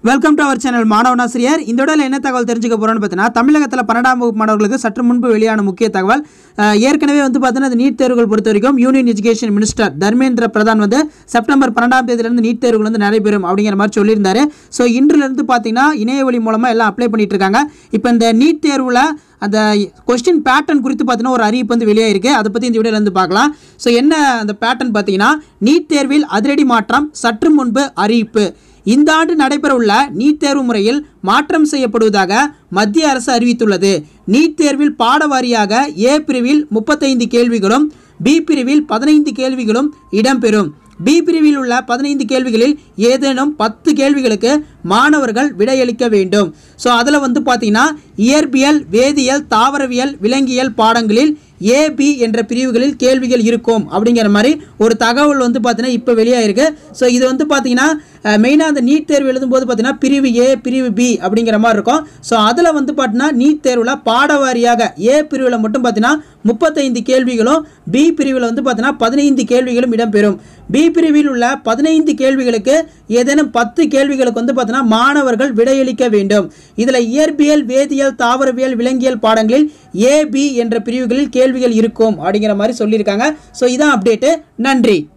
welcome to our channel மாணவனாசிரியர் இந்த இடத்துல என்ன தகவல் தெரிஞ்சுக்க போறோம்னு பார்த்தீங்கன்னா தமிழகத்தில் பன்னெண்டாம் வகுப்பு மாணவர்களுக்கு சற்று முன்பு வெளியான முக்கிய தகவல் அஹ், ஏற்கனவே வந்து பார்த்தீங்கன்னா இந்த நீட் தேர்வுகள் பொறுத்த வரைக்கும் union education minister Dharmendra Pradhan வந்து செப்டம்பர் பன்னெண்டாம் தேதியிலிருந்து நீட் தேர்வுகள் வந்து நடைபெறும் அப்படிங்கிற மாதிரி சொல்லியிருந்தாரு ஸோ இன்றிலிருந்து பார்த்தீங்கன்னா இணைய வழி மூலமாக எல்லாம் அப்ளை பண்ணிட்டு இருக்காங்க இப்போ இந்த நீட் தேர்வில் அந்த கொஸ்டின் பேட்டர்ன் குறித்து பார்த்தீங்கன்னா ஒரு அறிவிப்பு வந்து வெளியே இருக்கு அதை பற்றி இந்த வீடியோல இருந்து பார்க்கலாம் ஸோ என்ன அந்த பேட்டர்ன் பார்த்தீங்கன்னா நீட் தேர்வில் அதிரடி மாற்றம் சற்று முன்பு அறிவிப்பு இந்த ஆண்டு நடைபெறவுள்ள நீட் தேர்வு முறையில் மாற்றம் செய்யப்படுவதாக மத்திய அரசு அறிவித்துள்ளது நீட் தேர்வில் பாட வாரியாக ஏ பிரிவில் முப்பத்தைந்து கேள்விகளும் பி பிரிவில் பதினைந்து கேள்விகளும் இடம்பெறும் பி பிரிவில் உள்ள பதினைந்து கேள்விகளில் ஏதேனும் பத்து கேள்விகளுக்கு மாணவர்கள் விடையளிக்க வேண்டும் ஸோ அதில் வந்து பார்த்தீங்கன்னா இயற்பியல் வேதியியல் தாவரவியல் விலங்கியல் பாடங்களில் ஏபி என்ற பிரிவுகளில் கேள்விகள் இருக்கும் அப்படிங்கிற மாதிரி ஒரு தகவல் வந்து பார்த்தீங்கன்னா இப்போ வெளியாயிருக்கு ஸோ இது வந்து பார்த்தீங்கன்னா மெயினாக அந்த நீட் தேர்வு எழுதும்போது பார்த்தீங்கன்னா பிரிவு ஏ பிரிவு பி அப்படிங்கிற மாதிரி இருக்கும் ஸோ அதில் வந்து பார்த்தீங்கன்னா நீட் தேர்வில் பாடவாரியாக ஏ பிரிவில் மட்டும் பார்த்தீங்கன்னா முப்பத்தைந்து கேள்விகளும் பி பிரிவில் வந்து பார்த்தீங்கன்னா பதினைந்து கேள்விகளும் இடம்பெறும் பி பிரிவில் உள்ள பதினைந்து கேள்விகளுக்கு ஏதேனும் பத்து கேள்விகளுக்கு வந்து பார்த்தீங்கன்னா மாணவர்கள் விடையளிக்க வேண்டும் இதில் இயற்பியல் வேதியியல் தாவரவியல் விலங்கியல் பாடங்களில் ஏ பி என்ற பிரிவுகளில் கேள்விகள் இருக்கும் அப்படிங்கிற மாதிரி சொல்லியிருக்காங்க ஸோ இதான் அப்டேட்டு நன்றி